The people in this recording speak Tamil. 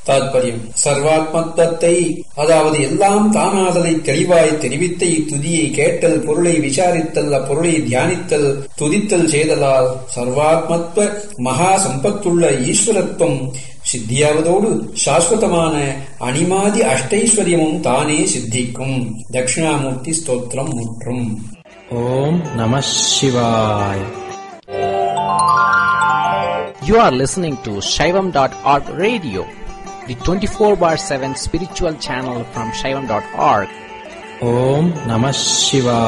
தாத்பரியம் சர்வாத்மத்துவத்தை அதாவது எல்லாம் தானாதலை தெளிவாய் தெரிவித்த இத்துதியை கேட்டல் பொருளை விசாரித்தல் அப்பொருளை தியானித்தல் துதித்தல் செய்தலால் சர்வாத்மத்துவ மகா சம்பத்துள்ள ஈஸ்வரத்துவம் சித்தியாவதோடு சாஸ்வதமான அனிமாதி அஷ்டைஸ்வரியமும் தானே சித்திக்கும் தட்சிணாமூர்த்தி ஸ்தோத்திரம் முற்றும் ஓம் நம சிவாய் You are listening to Shaivam.org radio, the 24 bar 7 spiritual channel from Shaivam.org. ஓம் நம சிவாய்